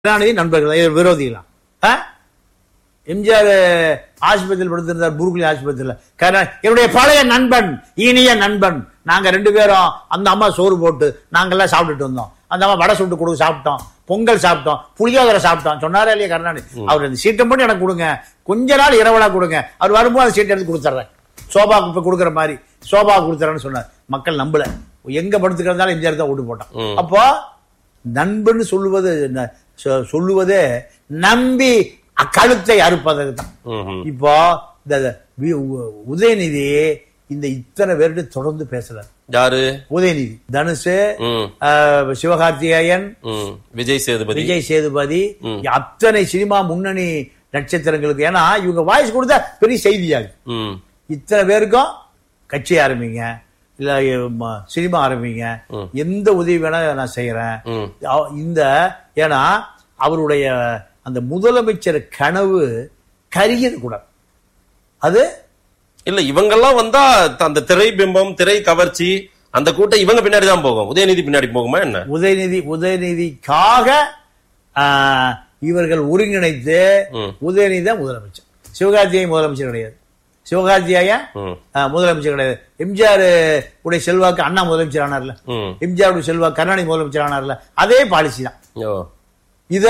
கருணாநிதி நண்பர்கள் இவர் விரோதிகளா ஆ? எம்ஜிஆர் ஆஸ்பத்திரியில் படுத்திருந்தார் புருக்குலி ஆஸ்பத்திரியில் கருணா என்னுடைய பழைய நண்பன் இனிய நண்பன் நாங்க ரெண்டு பேரும் அந்த அம்மா சோறு போட்டு நாங்கெல்லாம் சாப்பிட்டுட்டு வந்தோம் அந்த அம்மா வடை சுட்டு கொடுக்க சாப்பிட்டோம் பொங்கல் சாப்பிட்டோம் புளியோதரை சாப்பிட்டோம் சொன்னாரா இல்லையா கருணாநிதி அவர் இந்த சீட்டை மட்டும் எனக்கு கொடுங்க கொஞ்ச நாள் இரவலா கொடுங்க அவர் வரும்போது அந்த சீட்டை எடுத்து கொடுத்துட்றேன் சோபாக்கு இப்ப கொடுக்குற மாதிரி சோபா கொடுத்துறேன்னு சொன்னார் மக்கள் நம்பல எங்க படுத்துக்கிறதால எம்ஜிஆர் தான் ஓட்டு போட்டான் அப்போ நண்பன் சொல்லுவது ந- சொ- சொல்லுவதே நம்பி கழுத்தை அறுப்பதற்கு தான் ம்ஹும். இப்போ இந்த வி- உ- உதயநிதி இந்த இத்தனை பேர்கிட்ட தொடர்ந்து பேசுறார் யாரு உதயநிதி தனுஷு ம், ஆஹ், சிவகார்த்திகேயன் ம். விஜய் சேதுபதி விஜய் சேதுபதி அத்தனை சினிமா முன்னணி நட்சத்திரங்களுக்கு ஏன்னா இவங்க வாய்ஸ் கொடுத்தா பெரிய செய்தியாகும் ம், இத்தனை பேருக்கும் கட்சி ஆரம்பிங்க இல்ல ம, சினிமா ஆரம்பிங்க எந்த உதவி வேணா நான் செய்யறேன் ம். அவ- இந்த ஏன்னா அவருடைய அந்த முதலமைச்சர் கனவு கரியது கூட அது இல்ல இவங்கெல்லாம் வந்தா அந்த திரை பிம்பம் திரை கவர்ச்சி அந்த கூட்டம் இவங்க பின்னாடி தான் போகும் உதயநிதி பின்னாடி போகுமா என்ன உதயநிதி உதயநிதிக்காக ஆஹ், இவர்கள் ஒருங்கிணைத்து ம். உதயநிதி தான் முதலமைச்சர் சிவகார்த்திகை முதலமைச்சர் கிடையாது சிவகார்த்திகேய ம், முதலமைச்சர் கிடையாது எம்ஜிஆர் உடைய செல்வாக்கு அண்ணா முதலமைச்சர் ஆனார்ல ம். எம்ஜிஆர் உடைய செல்வாக்கு கருணாநிதி முதலமைச்சர் ஆனார்ல அதே பாலிசி தான் ஓ, இத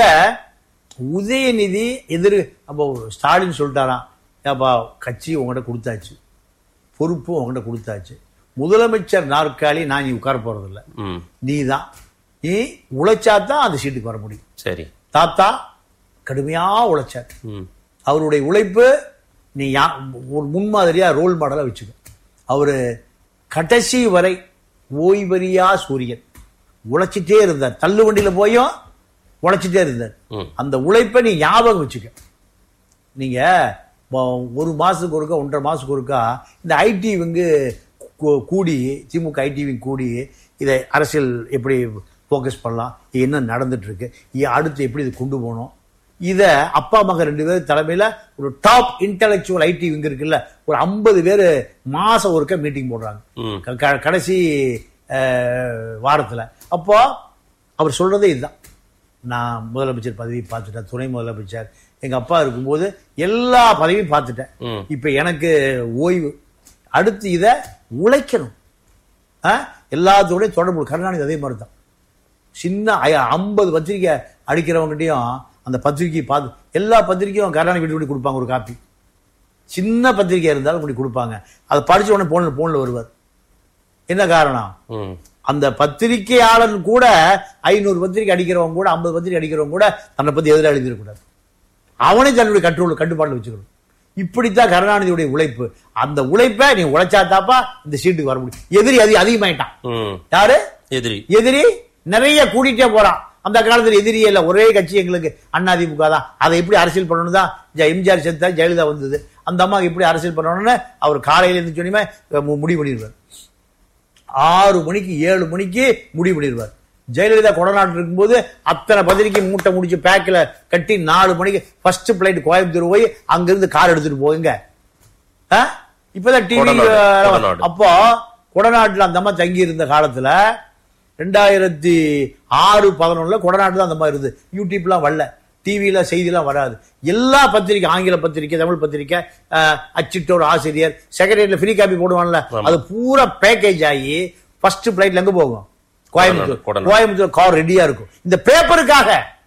உதயநிதி எதிர் அப்போ ஸ்டாலின் சொல்லிட்டாராம் ஏப்பா கட்சி உங்ககிட்ட கொடுத்தாச்சு பொறுப்பும் உங்ககிட்ட கொடுத்தாச்சு முதலமைச்சர் நாற்காலி நான் நீ உட்கார போறதில்ல ம், நீ தான் நீ உழைச்சாதான் அந்த சீட்டுக்கு வர முடியும் சரி தாத்தா கடுமையா உழைச்சார் ம், அவருடைய உழைப்பு நீ யா- ஒரு முன்மாதிரியா ரோல் மாடலா வச்சுக்க அவரு கடைசி வரை ஓய்வறியா சூரியன் உழைச்சிட்டே இருந்தார் தள்ளு வண்டியில போயும் உழைச்சிட்டே இருந்தார் ம். அந்த உழைப்பை நீ ஞாபகம் வச்சுக்க நீங்க ம- ஒரு மாசத்துக்கு ஒருக்கா ஒன்றரை மாசத்துக்கு ஒருக்கா இந்த ஐடி வந்து கூ- கூடி திமுக ஐடி விங் கூடி இதை அரசியல் எப்படி ஃபோக்கஸ் பண்ணலாம் இது என்ன நடந்துட்டு இருக்கு இது அடுத்து எப்படி இது கொண்டு போகணும் இத அப்பா மகன் ரெண்டு பேரும் தலைமையில ஒரு டாப் இன்டெலெக்சுவல் ஐடி விங் இருக்குல்ல ஒரு ஐம்பது பேர் மாசம் ஒருக்கா மீட்டிங் போடுறாங்க ம். க- க- கடைசி அஹ், வாரத்துல அப்போ அவர் சொல்றதே இதுதான் நான் முதலமைச்சர் பதவி பார்த்துட்டேன் துணை முதலமைச்சர் எங்க அப்பா இருக்கும்போது எல்லா பதவியும் பார்த்துட்டேன் ம். இப்ப எனக்கு ஓய்வு அடுத்து இத உழைக்கணும் ஆ? எல்லாத்தோடய தொடர்பு கருணாநிதி அதே மாதிரி தான் சின்ன ஐம்பது பத்திரிக்கை அடிக்கிறவங்ககிட்டயும் அந்த பத்திரிக்கையை பார்த்து எல்லா பத்திரிக்கையும் கருணாநிதி வீட்டு வீட்டு கொடுப்பாங்க ஒரு காப்பி சின்ன பத்திரிக்கை இருந்தாலும் இப்படி கொடுப்பாங்க அதை படிச்ச உடனே போன்ல போன்ல வருவார் என்ன காரணம் ம், அந்த பத்திரிகையாளன் கூட ஐநூறு பத்திரிக்கை அடிக்கிறவங்க கூட ஐம்பது பத்திரிக்கை அடிக்கிறவங்க கூட தன்னை பத்தி எதிராக எழுதிடக்கூடாது அவனே தன்னுடைய கட்டுள்ள கட்டுப்பாட்டில் வச்சுக்கணும் இப்படித்தான் கருணாநிதியுடைய உழைப்பு அந்த உழைப்பை நீ உழைச்சா தாப்பா இந்த சீட்டுக்கு வர முடியும் எதிரி அதி அதிகமாயிட்டான் ம். யாரு எதிரி எதிரி நிறைய கூட்டிட்டே போறான் அந்த காலத்துல எதிரியே இல்ல ஒரே கட்சி எங்களுக்கு அதிமுக தான் அதை எப்படி அரசியல் பண்ணணும் தான் ஜ- எம்ஜிஆர் செத்தா ஜெயலலிதா வந்தது அந்த அம்மா எப்படி அரசியல் பண்ணணும்னு அவர் காலையில இருந்து சொன்னியுமே மு- முடிவு பண்ணிடுவார் ஆறு மணிக்கு ஏழு மணிக்கு முடிவு பண்ணிடுவார் ஜெயலலிதா கொடநாட்டு இருக்கும்போது அத்தனை பத்திரிக்கை மூட்டை முடிச்சு பேக்கில் கட்டி நாலு மணிக்கு ஃபர்ஸ்ட் பிளைட் கோயம்புத்தூர் போய் அங்கிருந்து கார் எடுத்துட்டு போகுங்க ஆ? இப்பதான் டிவி கொடநாடு, கொடநாடு. அப்போ கொடநாட்டுல அந்த அம்மா தங்கி இருந்த காலத்துல ரெண்டாயிரத்தி ஆறு பதினொன்னுல கொடநாட்டு தான் அந்த மாதிரி இருந்தது யூடியூப்லாம் வரல டிவியில செய்திலாம் வராது எல்லா பத்திரிக்கை ஆங்கில பத்திரிக்கை தமிழ் பத்திரிக்கை அஹ், அச்சிட்டோர் ஆசிரியர் செக்ரட்டரியில ஃப்ரீ காப்பி போடுவான்ல அது பூரா பேக்கேஜ் ஆகி ஃபர்ஸ்ட் பிளைட்ல எங்க போகும் கோயம்புத்தூர் கொடநாடு. கோயம்புத்தூர் கார் ரெடியா இருக்கும் இந்த பேப்பருக்காக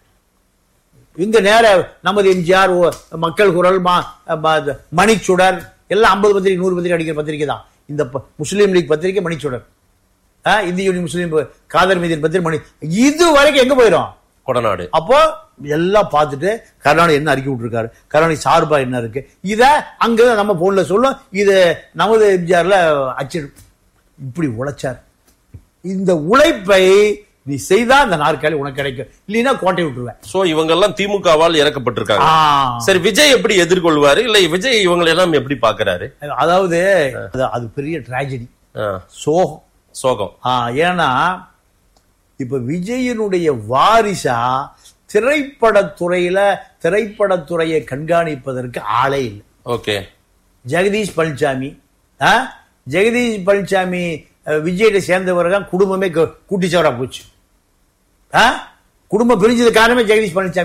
இங்க நேர நமது எம்ஜிஆர் ஓ- மக்கள் குரல் மா- ம- மணிச்சுடர் எல்லாம் ஐம்பது பத்திரிக்கை நூறு பத்திரிக்கை அடிக்கிற பத்திரிக்கை தான் இந்த ப- முஸ்லீம் லீக் பத்திரிக்கை மணிச்சுடர் ஆ, இந்திய யூனியன் முஸ்லீம் காதர் மீதின் பத்திரிக்கை மணி இது வரைக்கும் எங்க போயிடும் கொடநாடு அப்போ எல்லாம் பார்த்துட்டு கருணாநிதி என்ன அறிக்கை விட்டுருக்காரு கருணாநிதி சார்பா என்ன இருக்கு இத அங்க நம்ம போன்ல சொல்லும் இது நமது எம்ஜிஆர்ல அச்சிடும் இப்படி உழைச்சார் இந்த உழைப்பை நீ செய்தா அந்த நாற்காலி உனக்கு கிடைக்கும் இல்லைன்னா கோட்டை விட்டுருவேன் சோ இவங்க எல்லாம் திமுகவால் இறக்கப்பட்டிருக்காங்க ஆ. சரி விஜய் எப்படி எதிர்கொள்வாரு இல்ல விஜய் இவங்களை எல்லாம் எப்படி பாக்குறாரு அதாவது அது- அது பெரிய டிராஜடி ஆ, சோகம் சோகம் ஆ, ஏன்னா இப்ப விஜயனுடைய வாரிசா திரைப்படத்துறையில திரைப்படத்துறையை கண்காணிப்பதற்கு ஆளே இல்லை ஓகே ஜெகதீஷ் பழனிசாமி ஆ? ஜெகதீஷ் பழனிசாமி அஹ், விஜய்கிட்ட சேர்ந்தவர் தான் குடும்பமே கு- குட்டிச்சவரா போச்சு ஆ? குடும்பம் பிரிஞ்சது காரணமே ஜெகதீஷ் பழனிசாமி